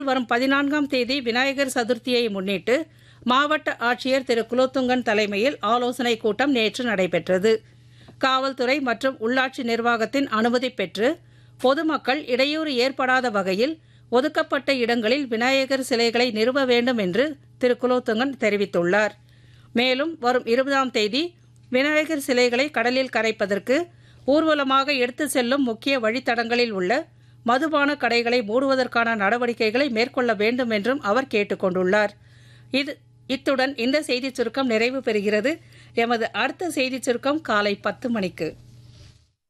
வரும் பதினான்காம் தேதி விநாயகர் சதுர்த்தியை முன்னிட்டு மாவட்ட ஆட்சியர் திரு குலோத்துங்கன் தலைமையில் ஆலோசனைக் கூட்டம் நேற்று நடைபெற்றது காவல்துறை மற்றும் உள்ளாட்சி நிர்வாகத்தின் அனுமதி பெற்று பொதுமக்கள் இடையூறு ஏற்படாத வகையில் ஒதுக்கப்பட்ட இடங்களில் விநாயகர் சிலைகளை நிறுவ வேண்டும் என்று திரு குலோத்துங்கன் தெரிவித்துள்ளார் மேலும் வரும் இருபதாம் தேதி விநாயகர் சிலைகளை கடலில் கரைப்பதற்கு ஊர்வலமாக எடுத்து செல்லும் முக்கிய வழித்தடங்களில் உள்ள மதுபான கடைகளை மூடுவதற்கான நடவடிக்கைகளை மேற்கொள்ள வேண்டும் என்றும் அவர் கேட்டுக் கொண்டுள்ளார் இது இத்துடன் இந்த செய்திச் சுருக்கம் நிறைவு பெறுகிறது எமது அடுத்த செய்திச் சுருக்கம் காலை பத்து மணிக்கு